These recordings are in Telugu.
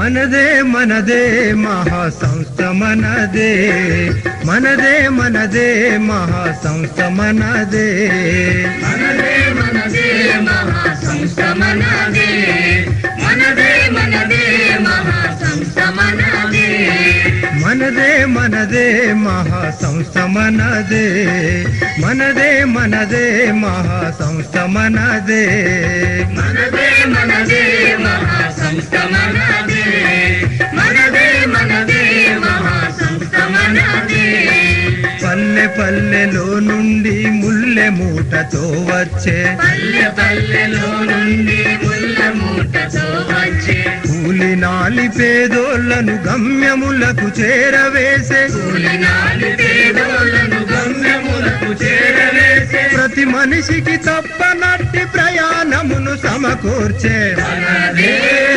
మనదే మనదే మహాసంస్థ మనదే మనదే మనదే మహాసంస్థ మనదే మనదే మనదే మహాసంస్థ మనదే మనదే మనదే మహాసంస్థ మనదే మనదే మనదే మహాసంస్థ మనదే మనదే మనదే మహాసంస్థ మనదే మనదే మనదే మహాసంస్థ మనదే మనదే మనదే మహాసంస్థ మనదే పల్లె పల్లెలో నుండి ముల్లె మూటతో వచ్చే పల్లె పల్లెలో నుండి ముల్ల మూటతో వచ్చే కూలి నాలి పేదోళ్లను గమ్యములకు చేరవేసే కూలినాలి పేదోళ్ళను గమ్యములకు చేరవేసే ప్రతి మనిషికి తప్పనట్టి ప్రయాణమును సమకూర్చే మనదే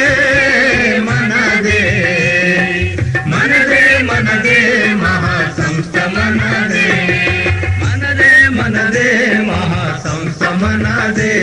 మనదే మనదే మనదే మహాసంస్థ మనదే మనదే మనదే మహాసంస్థ మనదే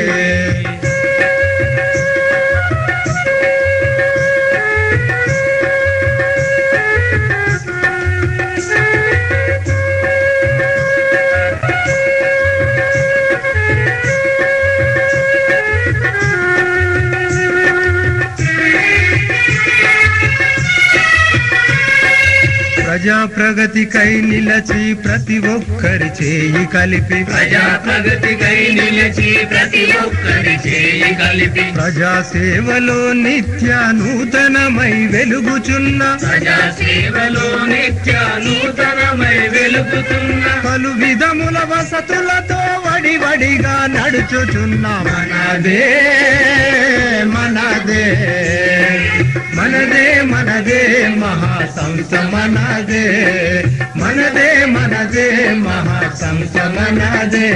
ప్రజా ప్రగతికై నిలచి ప్రతి ఒక్కరి చేయి కలిపి ప్రజా ప్రగతికై నిలిచి ప్రతి ఒక్కరి చేయి కలిపి ప్రజా సేవలో నిత్య నూతనమై వెలుగుచున్న ప్రజా సేవలో నిత్య నూతనమై వెలుగుతున్న పలు విధముల వసతులతో వడి వడిగా నడుచుచున్న మనదే మనదే మనదే మనదే మహాసంస్థ మనదే మనదే మనదే మహాసంస్థ మనదే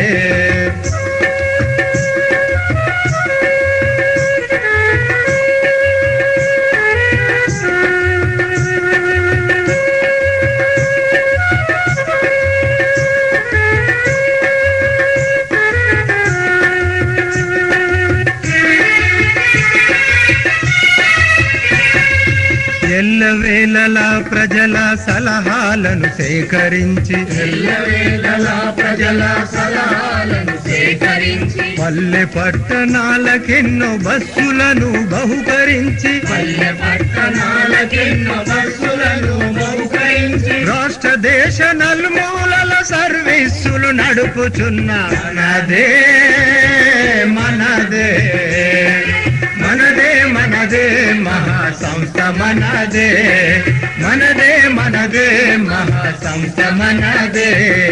ఎల్లవేళలా ప్రజల సలహాలను సేకరించి ఎల్లవేళలా ప్రజల సలహాలను సేకరించి పల్లె పట్టణాలకెన్నో బస్సులను బహుకరించి పల్లె పట్టణాలకెన్నో బస్సులను బహుకరించి రాష్ట్ర దేశ నలుమూలల సర్వీసులు నడుపుచున్న మనదే మనదే మనదే మనదే మహాసంస్థ మనదే మనదే మనదే మహాసంస్థ మనదే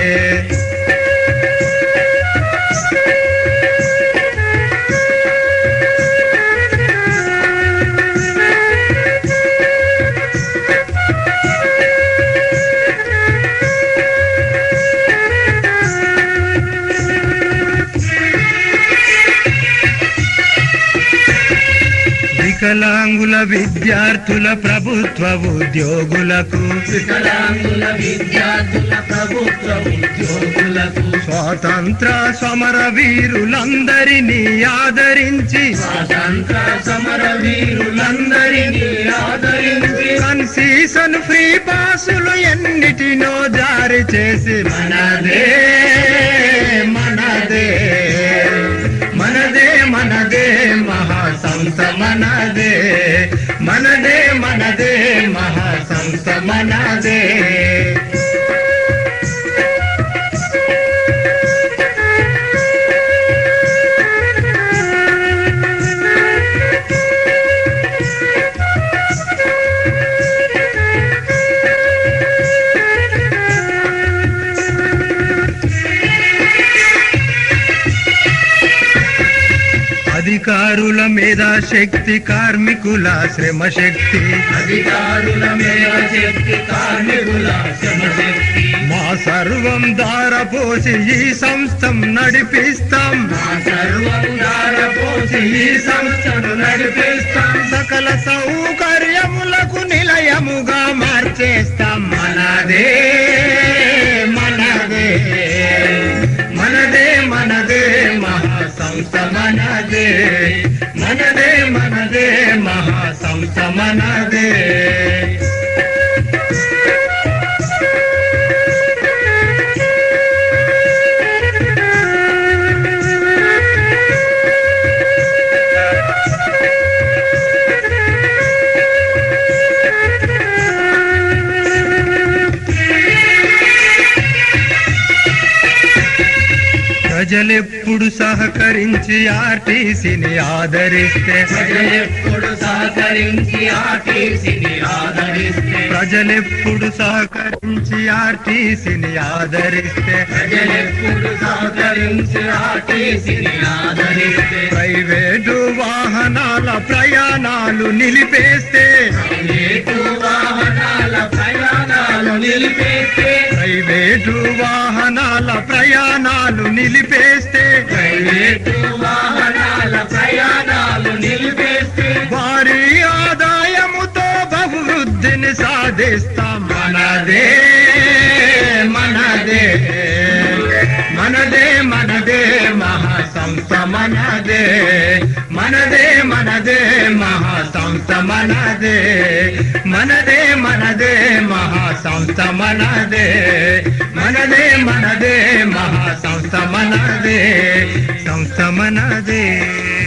వికలాంగుల విద్యార్థుల ప్రభుత్వ ఉద్యోగులకు వికలాంగుల విద్యార్థుల ప్రభుత్వ ఉద్యోగులకు స్వాతంత్ర సమర వీరులందరినీ ఆదరించి స్వాతంత్ర సమర వీరులందరినీ ఆదరించి కన్సీసన్ ఫ్రీ పాసులు ఎన్నిటినో జారీ చేసి మనదే మనదే మనదే మనదే మహాసంస్థ మనదే మనదే మనదే మహాసంస్థ మనదే అధికారుల మీద శక్తి కార్మికుల శ్రమ శక్తి అధికారుల మేర శక్తి కార్మికుల శ్రమశక్తి మా సర్వం దారపోసి ఈ సంస్థం నడిపిస్తాం మా సర్వం పోసి ఈ సంస్థను నడిపిస్తాం సకల సౌకర్యములకు నిలయముగా మార్చేస్తాం మనదే మనదే మనదే మనదే మహాసంస్థ మనదే మనదే మనదే మహాసంస్థ మనదే ప్రజలెప్పుడు సహకరించి ఆర్టీసీని ఆదరిస్తే ప్రజలెప్పుడు సహకరించి ఆర్టీసీని ఆదరిస్తే ప్రజలెప్పుడు సహకరించి ఆర్టీసీని ఆదరిస్తే ప్రజలెప్పుడు సహకరించి ఆర్టీసీని ఆదరిస్తే ప్రైవేటు వాహనాల ప్రయాణాలు నిలిపేస్తే ప్రైవేటు వాహనాల ప్రయాణాలు నిలిపేస్తే ప్రైవేటు వాహనాల ప్రయాణాలు నిలిపేస్తే ప్రైవేటు వాహనాల ప్రయాణాలు నిలిపేస్తే వారి ఆదాయముతో బహువృద్ధిని సాధిస్తాం మనదే మనదే మనదే మనదే మహాసంస్థ మనదే మనదే మనదే మహాసంస్థ మనదే మనదే మనదే మహాసంస్థ మనదే మనదే మనదే మహాసంస్థ మనదే సంస్థ మనదే